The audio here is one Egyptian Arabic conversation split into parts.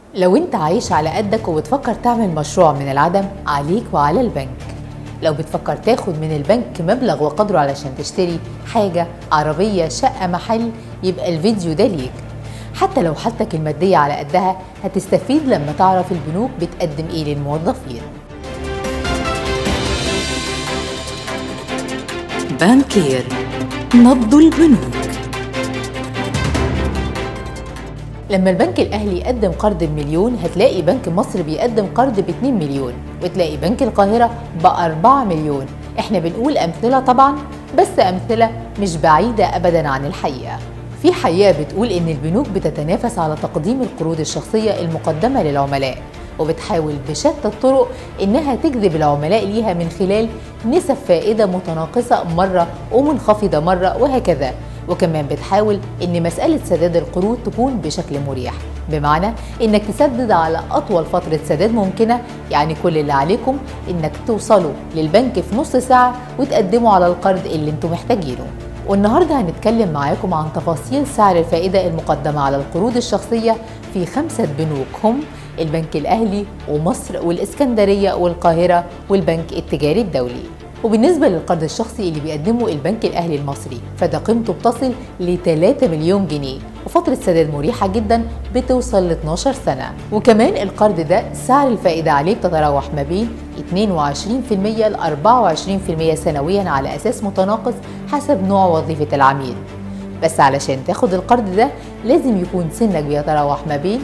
لو انت عايش على قدك وبتفكر تعمل مشروع من العدم عليك وعلى البنك لو بتفكر تاخد من البنك مبلغ وقدره علشان تشتري حاجة عربية شقة محل يبقى الفيديو ده ليك حتى لو حالتك المادية على قدها هتستفيد لما تعرف البنوك بتقدم ايه للموظفين بانكير نبض البنوك لما البنك الأهلي يقدم قرض بمليون هتلاقي بنك مصر بيقدم قرض ب 2 مليون وتلاقي بنك القاهرة ب 4 مليون احنا بنقول أمثلة طبعا بس أمثلة مش بعيدة أبدا عن الحقيقة في حقيقة بتقول إن البنوك بتتنافس على تقديم القروض الشخصية المقدمة للعملاء وبتحاول بشتى الطرق إنها تجذب العملاء ليها من خلال نسب فائدة متناقصة مرة ومنخفضة مرة وهكذا وكمان بتحاول ان مساله سداد القروض تكون بشكل مريح بمعنى انك تسدد على اطول فتره سداد ممكنه يعني كل اللي عليكم انك توصلوا للبنك في نص ساعه وتقدموا على القرض اللي انتم محتاجينه والنهارده هنتكلم معاكم عن تفاصيل سعر الفائده المقدمه على القروض الشخصيه في خمسه بنوك هم البنك الاهلي ومصر والاسكندريه والقاهره والبنك التجاري الدولي وبالنسبة للقرض الشخصي اللي بيقدمه البنك الأهلي المصري فده قيمته بتصل ل 3 مليون جنيه وفترة سداد مريحة جدا بتوصل ل 12 سنة وكمان القرض ده سعر الفائدة عليه بتتراوح ما بين 22% ل 24% سنويا على أساس متناقص حسب نوع وظيفة العميل بس علشان تاخد القرض ده لازم يكون سنك بيتراوح ما بين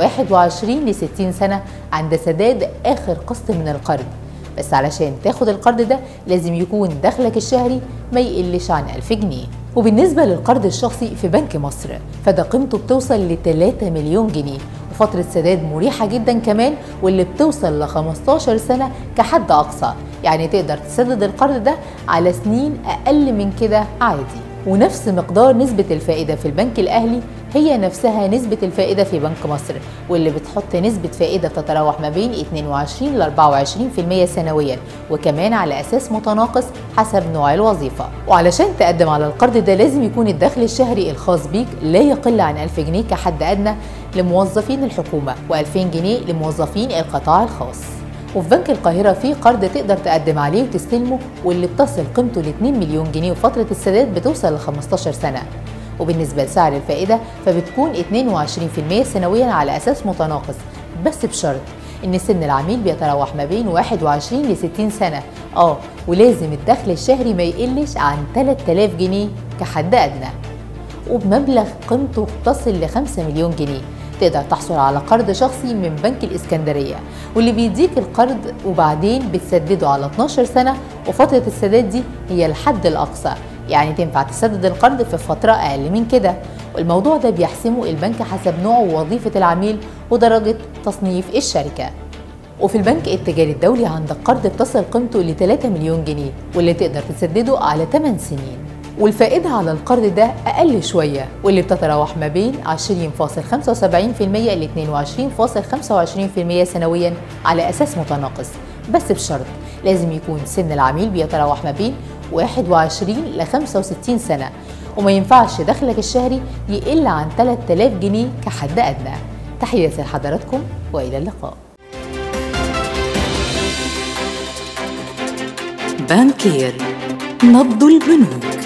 21 ل 60 سنة عند سداد آخر قسط من القرض بس علشان تاخد القرض ده لازم يكون دخلك الشهري ما يقلش عن 1000 جنيه وبالنسبة للقرض الشخصي في بنك مصر فده قيمته بتوصل ل 3 مليون جنيه وفترة سداد مريحة جدا كمان واللي بتوصل ل 15 سنة كحد أقصى يعني تقدر تسدد القرض ده على سنين أقل من كده عادي ونفس مقدار نسبة الفائدة في البنك الأهلي هي نفسها نسبة الفائدة في بنك مصر واللي بتحط نسبة فائدة تتراوح ما بين 22 ل 24% سنويا وكمان على أساس متناقص حسب نوع الوظيفة وعلشان تقدم على القرض ده لازم يكون الدخل الشهري الخاص بيك لا يقل عن 1000 جنيه كحد أدنى لموظفين الحكومة و2000 جنيه لموظفين القطاع الخاص وفي بنك القاهرة في قرض تقدر تقدم عليه وتستلمه واللي بتصل قيمته ل 2 مليون جنيه وفترة السداد بتوصل ل 15 سنة وبالنسبة لسعر الفائدة فبتكون 22% سنويا على أساس متناقص بس بشرط إن سن العميل بيتراوح ما بين 21 ل 60 سنة آه ولازم الدخل الشهري ما يقلش عن 3000 جنيه كحد أدنى وبمبلغ قيمته تصل ل 5 مليون جنيه تقدر تحصل على قرض شخصي من بنك الإسكندرية واللي بيديك القرض وبعدين بتسدده على 12 سنة وفترة السداد دي هي الحد الأقصى يعني تنفع تسدد القرض في فترة أقل من كده والموضوع ده بيحسمه البنك حسب نوع ووظيفة العميل ودرجة تصنيف الشركة وفي البنك التجاري الدولي عندك قرض بتصل قيمته ل 3 مليون جنيه واللي تقدر تسدده على 8 سنين والفائدة على القرض ده أقل شوية واللي بتتراوح ما بين 20.75% ل 22.25% سنويا على أساس متناقص بس بشرط لازم يكون سن العميل بيتراوح ما بين 21 ل 65 سنة وما ينفعش دخلك الشهري يقل عن 3000 جنيه كحد أدنى تحياتي لحضراتكم وإلى اللقاء بانكير نبض البنوك